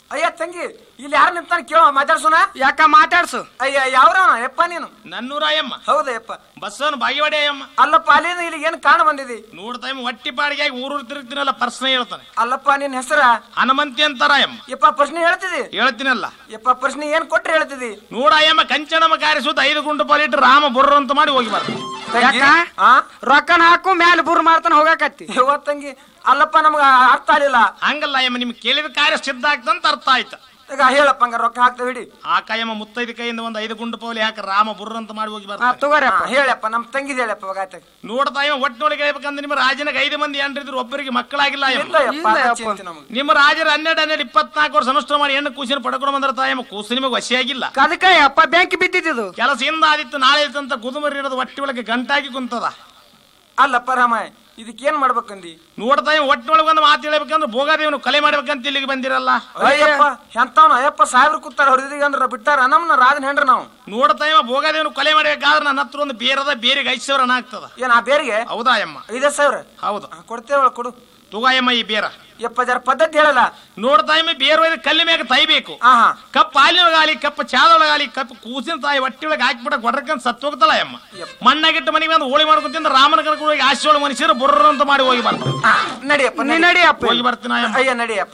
ಅಯ್ಯ ತಂಗಿ ಇಲ್ಲಿ ಯಾರು ನಿಂತಾನ ಕೇಳ ಮಾತಾಡ್ಸೋಣ ಯಾಕ ಮಾತಾಡ್ಸು ಅಯ್ಯ ಯಾವ್ರವನ ಯಪ್ಪ ನೀನು ನನ್ನೂರಾಯಮ್ಮ ಹೌದಾ ಯಪ್ಪ ಬಸ್ಸನ್ನು ಬಾಗಿವಾಡಿ ಅಯ್ಯಮ್ಮ ಅಲ್ಲಪ್ಪ ಅಲ್ಲಿಂದ ಇಲ್ಲಿ ಏನು ಕಾಣ ಬಂದಿದಿ ನೋಡ್ತಾ ಇಮ್ಮ ಹೊಟ್ಟಿ ಪಾಡಿಗೆ ಊರೂರು ತಿರುಗ್ತೀನಲ್ಲ ಪರ್ಸನ ಹೇಳ್ತಾನೆ ಅಲ್ಲಪ್ಪ ನಿನ್ ಹೆಸರ ಹನುಮಂತಿ ಅಂತಾರಾಯಮ್ಮ ಯಪ್ಪ ಪ್ರಶ್ನೆ ಹೇಳ್ತಿದಿ ಹೇಳ್ತೀನಲ್ಲ ಯಪ್ಪ ಪ್ರಶ್ನೆ ಏನ್ ಕೊಟ್ರೆ ಹೇಳ್ತಿದಿ ನೋಡಾಯಮ್ಮ ಕಂಚನಮ್ಮ ಕಾರಿಸುತ್ತ ಐದು ಗುಂಡು ಪಾಲಿಟ್ಟು ರಾಮ ಬುರ್ರ ಅಂತ ಮಾಡಿ ಹೋಗಿ ಬರ್ತಾನೆ ತಂಗಿ? ಯಾಕ? ಆ ರೊಕ್ಕನ ಹಾಕು ಮ್ಯಾಲ ಬುರ್ ಮಾಡ್ತಾನ ಹೋಗಾಕತ್ತಿ ಯವ್ವ ತಂಗಿ ಅಲ್ಲಪ್ಪ ನಮ್ಗ ಅರ್ಥ ಆಗ್ಲಿಲ್ಲ ಹಂಗಲ್ಲ ಅಯ್ಯಮ್ಮ ನಿಮ್ಗೆ ಕೇಳಿದ ಕಾರ್ಯ ಸಿದ್ಧ ಆಗ್ತಂತ ಅರ್ಥ ಆಯ್ತು ಈಗ ಹೇಳಪ್ಪ ಹಂಗ ರೊಕ್ಕ ಹಾಕ್ತೇವೆ ಹಿಡಿ ಆ ಕಾಯಮ್ಮ ಮುತ್ತೈದು ಕೈಯಿಂದ ಒಂದು ಐದು ಗುಂಡು ಪೌಲಿ ಹಾಕ ರಾಮ ಬುರ್ರ ಅಂತ ಮಾಡಿ ಹೋಗಿ ಹಾ ಬರ್ತಾನೆ ತಗೋರಪ್ಪ ಹಾ, ಹೇಳಪ್ಪ ನಮ್ ತಂಗಿದ್ ಹೇಳಪ್ಪ ಇವಾಗ ಆಯ್ತು ನೋಡ್ತಾ ಇವ ಒಟ್ಟಿನೊಳಗೆ ಹೇಳ್ಬೇಕಂದ್ರೆ ನಿಮ್ಮ ರಾಜನಿಗೆ ಐದು ಮಂದಿ ಏನ್ರಿದ್ರು ಒಬ್ಬರಿಗೆ ಮಕ್ಕಳಾಗಿಲ್ಲ ಇಲ್ಲ ಅಯ್ಯಮ್ಮ ಯಪ್ಪ ಇಲ್ಲ ಅದ ಯಪ್ಪ. ಚಿಂತೆ ನಮ್ಗೆ ನಿಮ್ಮ ರಾಜರು ಹನ್ನೆರಡು ಹನ್ನೆರಡು ಇಪ್ಪತ್ನಾಲ್ಕು ವರ್ಷ ಅನುಷ್ಠಾನ ಮಾಡಿ ಹೆಣ್ಣು ಕೂಸಿನ ಪಡ್ಕೊಂಡು ಬಂದ್ರ ತಾಯಮ್ಮ ಕೂಸು ನಿಮಗೆ ವಶಿಯಾಗಿಲ್ಲ ಅದಕ್ಕ ಅಪ್ಪ ಬೆಂಕಿ ಬಿದ್ದಿದ್ದು ಕೆಲಸ ಹಿಂದ ಆದಿತ್ತು ನಾಳೆ ಇತ್ತಂತ ಕುದುಮರಿ ಇರೋದು ಹೊಟ್ಟಿ ಒಳಗೆ ಗಂಟಾಗಿ ಕುಂತದ ಅಲ್ಲಪ್ಪ ರಾಮ ಇದಕ್ಕೆ ಏನ್ ಮಾಡ್ಬೇಕಂದಿ ನೋಡ್ತಾ ಇವ ಒಟ್ಟಿನೊಳಗೆ ಒಂದು ಮಾತು ಹೇಳ್ಬೇಕಂದ್ರೆ ಭೋಗಾದೇವನು ಕಲೆ ಮಾಡ್ಬೇಕಂತ ಇಲ್ಲಿಗೆ ಬಂದಿರಲ್ಲ ಅಯ್ಯಪ್ಪ ಎಂತವನ ಅಯ್ಯಪ್ಪ ಸಾವಿರ ಕೂತಾರ ಹೊಡೆದಿಗೆ ಅಂದ್ರ ಬಿಟ್ಟಾರ ನಮ್ನ ರಾಜನ್ ಹೆಂಡ್ರ ನಾವು ನೋಡ್ತಾ ಇವ ಭೋಗಾದೇವನು ಕೊಲೆ ಮಾಡ್ಬೇಕಾದ್ರೆ ನನ್ನ ಹತ್ರ ಒಂದು ಬೇರದ ಬೇರೆಗೆ ಐದು ಸಾವಿರ ಹಣ ಆಗ್ತದ ಏನ್ ಆ ಬೇರಿಗೆ ಹೌದಾ ಅಮ್ಮ ಐದೇ ಸಾವಿರ ಹೌದು ಹಾ, ಕೊಡ್ತೇವಳ ಕೊಡು ತುಗಾಯಮ್ಮ ಈ ಬೇರ ಯಪ್ಪ ಜರ ಪದ್ಧತಿ ಹೇಳಲ್ಲ ನೋಡ್ತಾ ಇಮ್ಮ ಬೇರೆ ಒಯ್ದು ಕಲ್ಲಿ ಮ್ಯಾಗ ತೈಬೇಕು ಹಾ ಹಾ ಕಪ್ ಹಾಲಿನೊಳಗಾಲಿ ಕಪ್ ಚಾದೊಳಗಾಲಿ ಕಪ್ ಕೂಸಿನ ತಾಯಿ ಹೊಟ್ಟಿ ಒಳಗೆ ಹಾಕ್ಬಿಟ್ಟ ಕೊಡ್ರಕಂತ ಸತ್ತು ಹೋಗ್ತಾಳ ಅಮ್ಮ ಮಣ್ಣಾಗಿಟ್ಟು ಮನೆಗೆ ಬಂದು ಹೋಳಿ ಮಾಡ್ಕೊಂತಿಂದ ರಾಮನ ಕರ್ಕೊಂಡು ಹೋಗಿ ಆಶೆ ಒಳಗೆ ಮನುಷ್ಯರು ಬುರ್ರ ಅಂತ ಮಾಡಿ ಹೋಗಿ ಬರ್ತಾರೆ ಹಾ, ನಡಿಯಪ್ಪ ನೀ ನಡಿ. ನಡಿಯಪ್ಪ ಹೋಗಿ ಬರ್ತೀನಿ ಅಯ್ಯಮ್ಮ ಅಯ್ಯ ನಡಿಯಪ್ಪ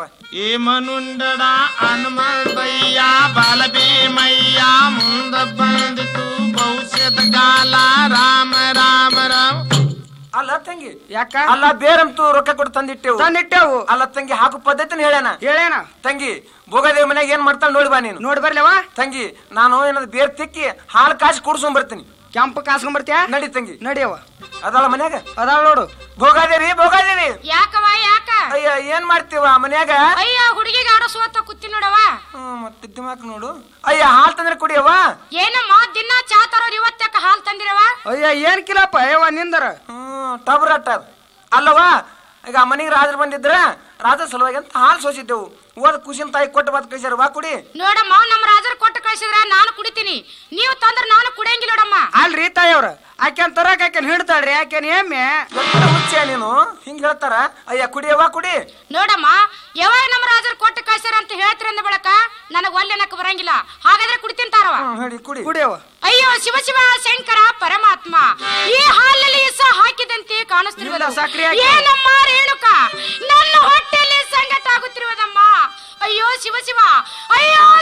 ಏಮನುಂಡಡ ಹನುಮಂತಯ್ಯ ಬಾಲಭೀಮಯ್ಯ ಮುಂದ ಬಂದಿತು ಭವಿಷ್ಯದ ಕಾಲ ರಾಮ ರಾಮ ರಾಮ ಅಲ್ಲ ತಂಗಿ ಯಾಕ ಅಲ್ಲ ಬೇರಂತೂ ರೊಕ್ಕ ಕೊಟ್ಟು ತಂದಿಟ್ಟೆವು ತಂದಿಟ್ಟೆವು ಅಲ್ಲ ತಂಗಿ ಹಾಕು ಪದ್ಧತಿನ ಹೇಳೇನ ಹೇಳೇನ ತಂಗಿ ಭೋಗದೇವ್ ಮನ್ಯಾಗ ಏನ್ ಮಾಡ್ತಾಳ ನೋಡಿ ಬಾ ನೀನು ನೋಡಿ ಬರ್ಲವ ತಂಗಿ ನಾನು ಏನದು ಬೇರ್ ತಿಕ್ಕಿ ಹಾಲು ಕಾಸಿ ಕುಡ್ಸ್ಕೊಂಡ್ ಬರ್ತೀನಿ ಕೆಂಪು ಕಾಸ್ಕೊಂಡ್ ಬರ್ತೀಯ ನಡಿ ತಂಗಿ ನಡಿಯವ ಅದಲ್ಲ ಮನ್ಯಾಗ ಅದಾಳ ನೋಡು ಭೋಗಾದೇವಿ ಭೋಗಾದೇವಿ ಯಾಕವ ಯಾಕ ಅಯ್ಯ ಏನ್ ಮಾಡ್ತೀವ ಮನ್ಯಾಗ ಅಯ್ಯ ಹುಡುಗಿಗೆ ಆಡೋ ಸೋತ ಕೂತಿ ನೋಡವ ಹ್ಮ್, ಮತ್ತೆ ದಿಮಾಕ್ ನೋಡು ಅಯ್ಯ ಹಾಲ್ ತಂದ್ರೆ ಕುಡಿಯವ ಏನಮ್ಮ ದಿನ ಚಾ ತರೋರ್ ಇವತ್ತಾಕ ಹಾಲ್ ತಂದಿರವ ಅಯ್ಯ ಏನ್ ಕಿಲಪ್ಪ ಅಯ್ಯವ ನಿಂದರ ಹ್ಮ್ ಟಬ್ರಟ್ಟ ಅದು ಅಲ್ಲವಾ ಈಗ ಮನೆಗೆ ರಾಜರು ಬಂದಿದ್ರ ರಾಜ ಸಲುವಾಗಿ ಅಂತ ಹಾಲು ಸೋಸಿದ್ದೆವು ಓದ್ ಖುಷಿನ ತಾಯಿ ಕೊಟ್ಟು ಬದ್ ಕಳ್ಸ್ಯಾರ ಬಾ ಕುಡಿ ನೋಡಮ್ಮ ನಮ್ಮ ರಾಜರು ಕೊಟ್ಟು ಕಳ್ಸಿದ್ರ ನಾನು ಕುಡಿತೀನಿ ನೀವು ತಂದ್ರ ನಾನು ಕುಡಿಯಂಗಿಲ್ಲ ನೋಡಮ್ಮ ಅಲ್ರಿ ತಾಯವ್ರ ಆಕೆನ್ ತರಕ್ ಆಕೆನ್ ಹಿಡ್ತಾಳ್ರಿ ಆಕೆನ್ ಎಮ್ಮೆ ಎತ್ತ ಹುಚ್ಚೆ ನೀನು ಹಿಂಗ್ ಹೇಳ್ತಾರ ಅಯ್ಯ ಕುಡಿಯವ ಕುಡಿ ನೋಡಮ್ಮ ಯಾವಾಗ ನಮ್ಮ ರಾಜರು ಕೊಟ್ಟು ಕಳ್ಸ್ಯಾರ ಅಂತ ಹೇಳ್ತೀರ ಅಂದ ಬಳಕ ನನಗ್ ಒಲ್ಲೆನಕ್ ಬರಂಗಿಲ್ಲ ಹಾಗಾದ್ರೆ ಕುಡಿತೀನಿ ತಾರವ ಹ್ಮ್ ಹೇಳಿ ಕುಡಿ ಕುಡಿಯವ ಅಯ್ಯೋ ಶಿವ ಶಿವ ಶಂಕರ ಪರಮಾತ್ಮ ಈ ಹಾಲಲ್ಲಿ ಇಸ ಹಾಕಿದಂತೆ ಇಲ್ಲ, ಕಾಣಿಸ್ತಿರುವುದು ಸಕ್ರೆ ಹಾಕಿ. ಏನಮ್ಮ ರೇಣುಕ ನನ್ನ ಹೊಟ್ಟೆಯಲ್ಲಿ ಸಂಗಟ ಆಗುತ್ತಿರುವುದಮ್ಮ ಅಯ್ಯೋ ಶಿವ ಶಿವ ಅಯ್ಯೋ